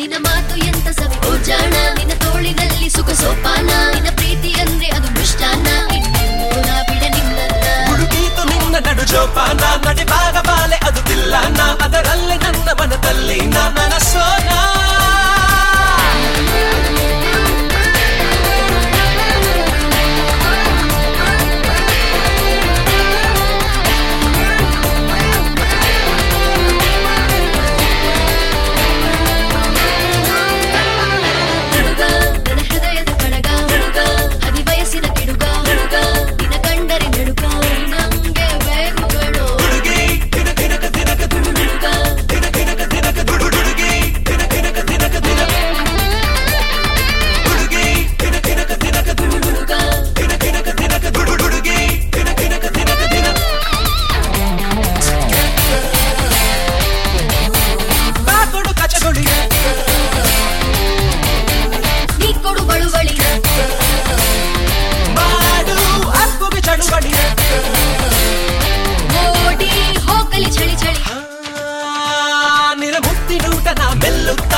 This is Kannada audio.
ನಿನ್ನ ಮಾತು ಎಂತ ಸವಿ ಜಾಣ ನಿನ್ನ ತೋಳಿನಲ್ಲಿ ಸುಖ ಸೋಪಾನ ನಿನ್ನ ಪ್ರೀತಿ ಅಂದ್ರೆ ಅದು ಮೃಷ್ಟಾನ ಇನ್ನೆಂದೂ ನಾ ಬಿಡ ನಿನ್ನನ್ನ ಹುಡುಕೀತು ನಿನ್ನ ನಡು ಜೋಪಾನ ನಡಿಬಾಗ ಬಾಲೆ ಅದು ತಿಲ್ಲನ ಅದರಲ್ಲಿ ನನ್ನ ಮನದಲ್ಲಿ ನನ್ನ ಸೋನ ಹುಡುಗ ನನ್ನ ಹೃದಯದ ಕಡಗ ಹುಡುಗ ಹದಿ ವಯಸ್ಸಿನ ಕಿಡುಗ ಹುಡುಗ ನಿನ್ನ ಕಂಡರೆ ನಡುಗ ನಂಗೆ ಬೇಕು ಕಣೋ ಹುಡುಗಿ ದಿನ ದಿನಕ ದಿನಕ ದುಡು ಹುಡುಗ ದಿನ ದಿನಕ ದಿನಕ ದುಡು ಹುಡುಗಿ ದಿನ ದಿನಕ ದಿನಕ ದಿನ ಹುಡುಗಿ ದಿನ ದಿನಕ ದಿನಕ ದುಡು ಹುಡುಗ ದಿನ ದಿನಕ ದಿನಕ ದುಡು ಹುಡುಗಿ ದಿನ ದಿನಕ ದಿನಕ ದಿನ ಕಾಕೊಡು ಕಚಗುಳಿ ನೀ ಕೊಡು ಬಳುವಳಿ ಮಾಡು ಅಪ್ಪುಗೆ ಚಳುವಳಿ ಓಡಿ ಹೋಗಲಿ ಚಳಿ ಚಳಿ ನಿರ ಮುತ್ತಿನೂಟ ನಾ ಮೆಲ್ಲುತ್ತ